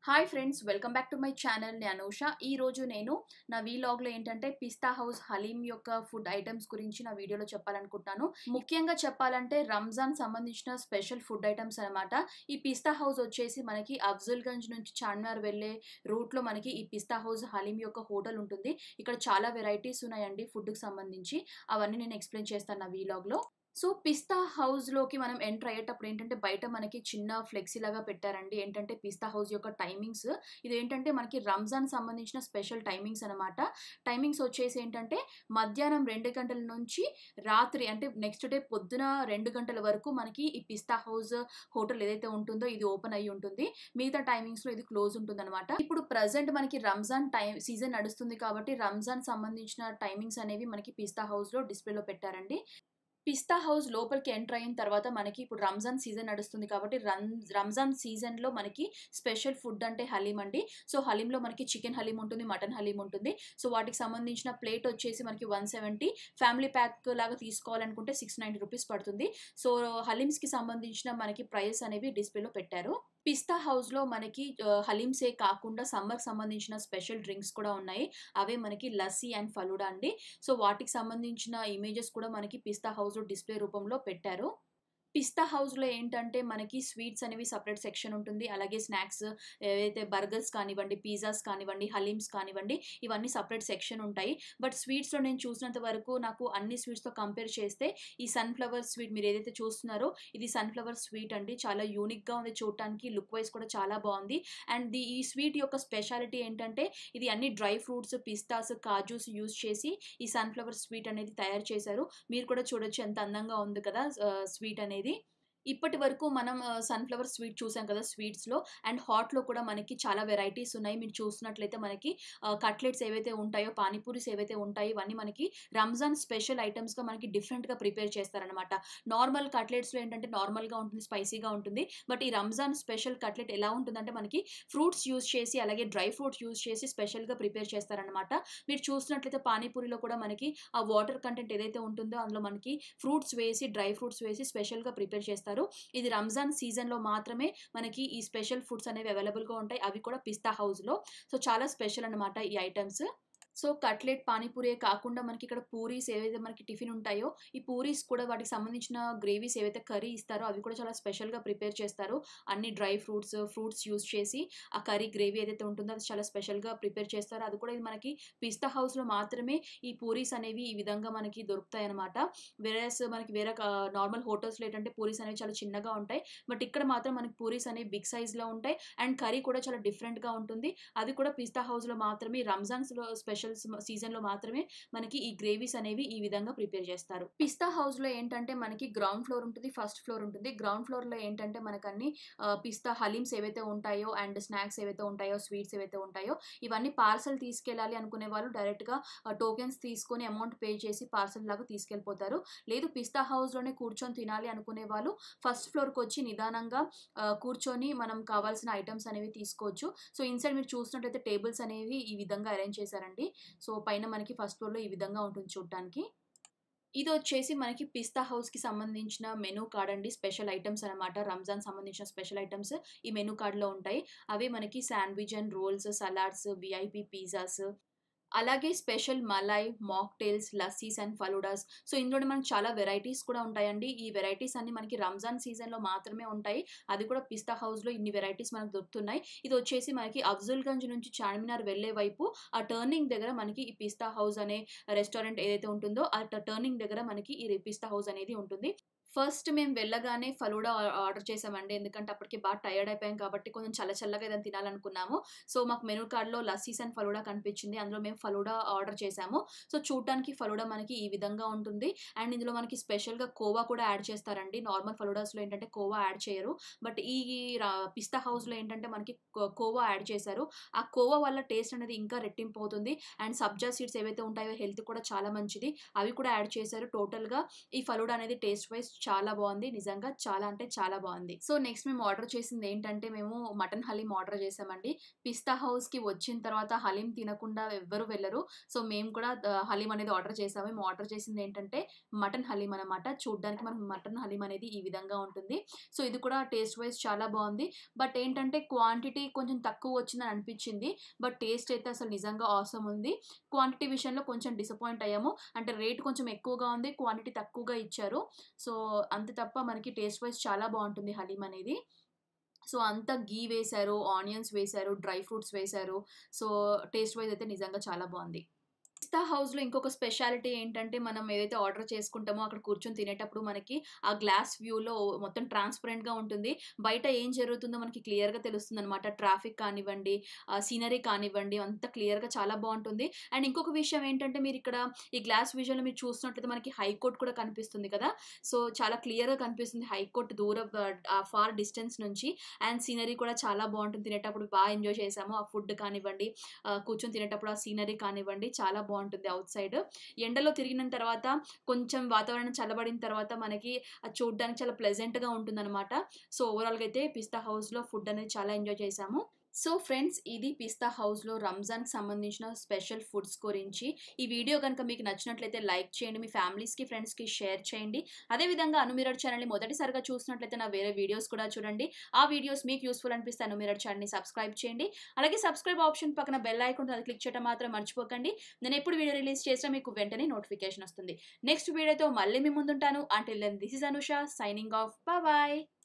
hi friends welcome back to my channel నేను అనూష ఈ రోజు నేను నా వీలాగ్లో ఏంటంటే పిస్తా హౌస్ హలీం యొక్క ఫుడ్ ఐటమ్స్ గురించి నా వీడియోలో చెప్పాలనుకుంటున్నాను ముఖ్యంగా చెప్పాలంటే రంజాన్ సంబంధించిన స్పెషల్ ఫుడ్ ఐటమ్స్ అనమాట ఈ పిస్తా హౌస్ వచ్చేసి మనకి అఫ్జల్గంజ్ నుంచి చార్మినార్ వెళ్ళే రూట్లో మనకి ఈ పిస్తా హౌస్ హలీం యొక్క హోటల్ ఉంటుంది ఇక్కడ చాలా వెరైటీస్ ఉన్నాయండి ఫుడ్కి సంబంధించి అవన్నీ నేను ఎక్స్ప్లెయిన్ చేస్తాను నా వీలాగ్లో సో పిస్తా హౌస్లోకి మనం ఎంటర్ అయ్యేటప్పుడు ఏంటంటే బయట మనకి చిన్న ఫ్లెక్సీ లాగా పెట్టారండి ఏంటంటే పిస్తా హౌస్ యొక్క టైమింగ్స్ ఇది ఏంటంటే మనకి రంజాన్ సంబంధించిన స్పెషల్ టైమింగ్స్ అనమాట టైమింగ్స్ వచ్చేసి ఏంటంటే మధ్యాహ్నం రెండు గంటల నుంచి రాత్రి అంటే నెక్స్ట్ డే పొద్దున రెండు గంటల వరకు మనకి ఈ పిస్తా హౌస్ హోటల్ ఏదైతే ఉంటుందో ఇది ఓపెన్ అయ్యి ఉంటుంది మిగతా టైమింగ్స్లో ఇది క్లోజ్ ఉంటుంది అనమాట ఇప్పుడు ప్రజెంట్ మనకి రంజాన్ టైం సీజన్ నడుస్తుంది కాబట్టి రంజాన్ సంబంధించిన టైమింగ్స్ అనేవి మనకి పిస్తా హౌస్లో డిస్ప్లేలో పెట్టారండి పిస్తా హౌస్ లోపలికి ఎంటర్ అయిన తర్వాత మనకి ఇప్పుడు రంజాన్ సీజన్ నడుస్తుంది కాబట్టి రం రంజాన్ సీజన్లో మనకి స్పెషల్ ఫుడ్ అంటే హలీం అండి సో హలీంలో మనకి చికెన్ హలీం ఉంటుంది మటన్ హలీం ఉంటుంది సో వాటికి సంబంధించిన ప్లేట్ వచ్చేసి మనకి వన్ సెవెంటీ ఫ్యామిలీ ప్యాక్ లాగా తీసుకోవాలనుకుంటే సిక్స్ నైంటీ రూపీస్ పడుతుంది సో హలీమ్స్కి సంబంధించిన మనకి ప్రైస్ అనేవి డిస్ప్లేలో పెట్టారు పిస్తా హౌస్లో మనకి హలీమ్సే కాకుండా సమ్మర్కి సంబంధించిన స్పెషల్ డ్రింక్స్ కూడా ఉన్నాయి అవే మనకి లస్సీ అండ్ ఫలుడా అండి సో వాటికి సంబంధించిన ఇమేజెస్ కూడా మనకి పిస్తా హౌస్లో డిస్ప్లే రూపంలో పెట్టారు పిస్తా హౌస్లో ఏంటంటే మనకి స్వీట్స్ అనేవి సపరేట్ సెక్షన్ ఉంటుంది అలాగే స్నాక్స్ ఏవైతే బర్గర్స్ కానివ్వండి పిజ్జాస్ కానివ్వండి హలీమ్స్ కానివ్వండి ఇవన్నీ సపరేట్ సెక్షన్ ఉంటాయి బట్ స్వీట్స్లో నేను చూసినంత వరకు నాకు అన్ని స్వీట్స్తో కంపేర్ చేస్తే ఈ సన్ఫ్లవర్ స్వీట్ మీరు ఏదైతే చూస్తున్నారో ఇది సన్ఫ్లవర్ స్వీట్ అండి చాలా యూనిక్గా ఉంది చూడటానికి లుక్ వైజ్ కూడా చాలా బాగుంది అండ్ ది ఈ స్వీట్ యొక్క స్పెషాలిటీ ఏంటంటే ఇది అన్ని dry fruits pistas kajus use చేసి ఈ సన్ఫ్లవర్ స్వీట్ అనేది తయారు చేశారు మీరు కూడా చూడొచ్చు ఎంత అందంగా ఉంది కదా స్వీట్ అనేది ఇప్పటి వరకు మనం సన్ఫ్లవర్ స్వీట్ చూసాం కదా స్వీట్స్లో అండ్ హాట్లో కూడా మనకి చాలా వెరైటీస్ ఉన్నాయి మీరు చూసినట్లయితే మనకి కట్లెట్స్ ఏవైతే ఉంటాయో పానీపూరీస్ ఏవైతే ఉంటాయో ఇవన్నీ మనకి రంజాన్ స్పెషల్ ఐటమ్స్గా మనకి డిఫరెంట్గా ప్రిపేర్ చేస్తారనమాట నార్మల్ కట్లెట్స్లో ఏంటంటే నార్మల్గా ఉంటుంది స్పైసీగా ఉంటుంది బట్ ఈ రంజాన్ స్పెషల్ కట్లెట్ ఎలా ఉంటుందంటే మనకి ఫ్రూట్స్ యూజ్ చేసి అలాగే డ్రై ఫ్రూట్స్ యూజ్ చేసి స్పెషల్గా ప్రిపేర్ చేస్తారనమాట మీరు చూసినట్లయితే పానీపూరిలో కూడా మనకి ఆ వాటర్ కంటెంట్ ఏదైతే ఉంటుందో అందులో మనకి ఫ్రూట్స్ వేసి డ్రై ఫ్రూట్స్ వేసి స్పెషల్గా ప్రిపేర్ చేస్తారు చేస్తారు ఇది రంజాన్ సీజన్లో మాత్రమే మనకి ఈ స్పెషల్ ఫుడ్స్ అనేవి అవైలబుల్గా ఉంటాయి అవి కూడా పిస్తా హౌస్లో సో చాలా స్పెషల్ అనమాట ఈ ఐటమ్స్ సో కట్లెట్ పానీపూరి కాకుండా మనకి ఇక్కడ పూరీస్ ఏవైతే మనకి టిఫిన్ ఉంటాయో ఈ పూరీస్ కూడా వాటికి సంబంధించిన గ్రేవీస్ ఏవైతే కర్రీ ఇస్తారో అవి కూడా చాలా స్పెషల్గా ప్రిపేర్ చేస్తారు అన్ని డ్రై ఫ్రూట్స్ ఫ్రూట్స్ యూస్ చేసి ఆ కర్రీ గ్రేవీ ఏదైతే ఉంటుందో అది చాలా స్పెషల్గా ప్రిపేర్ చేస్తారు అది కూడా మనకి పిస్తా హౌస్లో మాత్రమే ఈ పూరీస్ అనేవి ఈ విధంగా మనకి దొరుకుతాయి అనమాట వేరేస్ మనకి వేరే నార్మల్ హోటల్స్లో ఏంటంటే పూరీస్ అనేవి చాలా చిన్నగా ఉంటాయి బట్ ఇక్కడ మాత్రం మనకి పూరీస్ అనేవి బిగ్ సైజ్లో ఉంటాయి అండ్ కర్రీ కూడా చాలా డిఫరెంట్గా ఉంటుంది అది కూడా పిస్తా హౌస్లో మాత్రమే రంజాన్స్లో స్పెషల్ సీజన్లో మాత్రమే మనకి ఈ గ్రేవీస్ అనేవి ఈ విధంగా ప్రిపేర్ చేస్తారు పిస్తా హౌస్లో ఏంటంటే మనకి గ్రౌండ్ ఫ్లోర్ ఉంటుంది ఫస్ట్ ఫ్లోర్ ఉంటుంది గ్రౌండ్ ఫ్లోర్లో ఏంటంటే మనకు అన్ని పిస్తా హలీమ్స్ ఏవైతే ఉంటాయో అండ్ స్నాక్స్ ఏవైతే ఉంటాయో స్వీట్స్ ఏవైతే ఉంటాయో ఇవన్నీ పార్సల్ తీసుకెళ్ళాలి అనుకునే వాళ్ళు డైరెక్ట్గా టోకెన్స్ తీసుకొని అమౌంట్ పే చేసి పార్సల్ లాగా తీసుకెళ్ళిపోతారు లేదు పిస్తా హౌస్లోనే కూర్చొని తినాలి అనుకునే వాళ్ళు ఫస్ట్ ఫ్లోర్కి వచ్చి నిదానంగా కూర్చొని మనం కావాల్సిన ఐటమ్స్ అనేవి తీసుకోవచ్చు సో ఇన్సైడ్ మీరు చూసినట్టయితే టేబుల్స్ అనేవి ఈ విధంగా అరేంజ్ చేశారండి సో పైన మనకి ఫస్ట్ ఫ్లోర్లో ఈ విధంగా ఉంటుంది చూడటానికి ఇది వచ్చేసి మనకి పిస్తా హౌస్కి సంబంధించిన మెనూ కార్డ్ అండి స్పెషల్ ఐటమ్స్ అనమాట రంజాన్ సంబంధించిన స్పెషల్ ఐటమ్స్ ఈ మెనూ కార్డ్లో ఉంటాయి అవి మనకి sandwich and rolls salads VIP pizzas అలాగే special malai mocktails lassis and faludas so ఇందులో మనకి చాలా వెరైటీస్ కూడా ఉంటాయండి ఈ వెరైటీస్ అన్ని మనకి రంజాన్ సీజన్లో మాత్రమే ఉంటాయి అది కూడా పిస్తా హౌస్లో ఇన్ని వెరైటీస్ మనకు దొరుకుతున్నాయి ఇది వచ్చేసి మనకి అఫ్జల్గంజ్ నుంచి చార్మినార్ వెళ్ళే వైపు ఆ టర్నింగ్ దగ్గర మనకి ఈ పిస్తా హౌస్ అనే రెస్టారెంట్ ఏదైతే ఉంటుందో ఆ టర్నింగ్ దగ్గర మనకి ఈ పిస్తా హౌస్ అనేది ఉంటుంది ఫస్ట్ మేము వెళ్ళగానే ఫలూడా ఆర్డర్ చేసామండి ఎందుకంటే అప్పటికి బాగా టైర్డ్ అయిపోయాం కాబట్టి కొంచెం చల్ల చల్లగా ఏదైనా తినాలనుకున్నాము సో మాకు మెనూ కార్డ్లో లస్సీస్ అండ్ ఫలూడా కనిపించింది అందులో మేము ఫలూడా ఆర్డర్ చేసాము సో చూడటానికి ఫలూడా మనకి ఈ విధంగా ఉంటుంది అండ్ ఇందులో మనకి స్పెషల్గా కోవా కూడా యాడ్ చేస్తారండి నార్మల్ ఫలూడాస్లో ఏంటంటే కోవా యాడ్ చేయరు బట్ ఈ పిస్తా హౌస్లో ఏంటంటే మనకి కోవా యాడ్ చేశారు ఆ కోవా వల్ల టేస్ట్ అనేది ఇంకా రెట్టింపు అవుతుంది అండ్ సబ్జా సీడ్స్ ఏవైతే ఉంటాయో హెల్త్ కూడా చాలా మంచిది అవి కూడా యాడ్ చేశారు టోటల్గా ఈ ఫలూడా అనేది టేస్ట్ వైజ్ చాలా బాగుంది నిజంగా చాలా అంటే చాలా బాగుంది సో నెక్స్ట్ మేము ఆర్డర్ చేసింది ఏంటంటే మేము మటన్ హలీం ఆర్డర్ చేసామండి పిస్తా హౌస్కి వచ్చిన తర్వాత హలీం తినకుండా ఎవ్వరు వెళ్ళరు సో మేము కూడా ఆ, హలీం అనేది ఆర్డర్ చేసాము మేము ఆర్డర్ చేసింది ఏంటంటే మటన్ హలీం అనమాట చూడ్డానికి మనకు మటన్ హలీం అనేది ఈ విధంగా ఉంటుంది సో ఇది కూడా టేస్ట్ వైజ్ చాలా బాగుంది బట్ ఏంటంటే క్వాంటిటీ కొంచెం తక్కువ వచ్చిందని అనిపించింది బట్ టేస్ట్ అయితే అసలు నిజంగా అవసరం ఉంది క్వాంటిటీ విషయంలో కొంచెం డిసప్పాయింట్ అయ్యాము అంటే రేట్ కొంచెం ఎక్కువగా ఉంది క్వాంటిటీ తక్కువగా ఇచ్చారు సో అంతే తప్ప మనకి టేస్ట్ వైజ్ చాలా బాగుంటుంది హలీం అనేది సో అంతా గీ వేశారు ఆనియన్స్ వేశారు డ్రై ఫ్రూట్స్ వేశారు సో టేస్ట్ వైజ్ అయితే నిజంగా చాలా బాగుంది పిస్తా హౌస్లో ఇంకొక స్పెషాలిటీ ఏంటంటే మనం ఏదైతే ఆర్డర్ చేసుకుంటామో అక్కడ కూర్చొని తినేటప్పుడు మనకి ఆ గ్లాస్ వ్యూలో మొత్తం ట్రాన్స్పరెంట్గా ఉంటుంది బయట ఏం జరుగుతుందో మనకి క్లియర్గా తెలుస్తుంది అనమాట ట్రాఫిక్ కానివ్వండి సీనరీ కానివ్వండి అంత క్లియర్గా చాలా బాగుంటుంది అండ్ ఇంకొక విషయం ఏంటంటే మీరు ఇక్కడ ఈ గ్లాస్ విజువల్ మీరు చూసినట్లయితే మనకి హైకోర్ట్ కూడా కనిపిస్తుంది కదా సో చాలా క్లియర్గా కనిపిస్తుంది హైకోర్ట్ దూరం ఆ ఫార్ డిస్టెన్స్ నుంచి అండ్ సీనరీ కూడా చాలా బాగుంటుంది తినేటప్పుడు బాగా ఎంజాయ్ చేసాము ఆ ఫుడ్ కానివ్వండి ఆ, కూర్చొని తినేటప్పుడు ఆ సీనరీ కానివ్వండి చాలా బాగుంటుంది అవుట్ సైడ్ ఎండలో తిరిగిన తర్వాత కొంచెం వాతావరణం చల్లబడిన తర్వాత మనకి అది చూడడానికి చాలా ప్లెజెంట్గా ఉంటుంది అనమాట సో ఓవరాల్గా అయితే పిస్తా హౌస్లో ఫుడ్ అనేది చాలా ఎంజాయ్ చేసాము సో ఫ్రెండ్స్ ఇది పిస్తా హౌస్లో రంజాన్కి సంబంధించిన స్పెషల్ ఫుడ్స్ గురించి ఈ వీడియో కనుక మీకు నచ్చినట్లయితే లైక్ చేయండి మీ ఫ్యామిలీస్కి ఫ్రెండ్స్కి షేర్ చేయండి అదేవిధంగా అనుమిరడ్ ఛానల్ని మొదటిసారిగా చూసినట్లయితే నా వేరే వీడియోస్ కూడా చూడండి ఆ వీడియోస్ మీకు యూస్ఫుల్ అనిపిస్తే అనుమిరడ్ ఛానల్ని సబ్స్క్రైబ్ చేయండి అలాగే సబ్స్క్రైబ్ ఆప్షన్ పక్కన బెల్ ఐకాన్ అది క్లిక్ చేయడం మాత్రం మర్చిపోకండి నేను ఎప్పుడు వీడియో రిలీజ్ చేసినా మీకు వెంటనే నోటిఫికేషన్ వస్తుంది నెక్స్ట్ వీడియోతో మళ్ళీ మీ ముందుంటాను అంటే this is Anusha signing off bye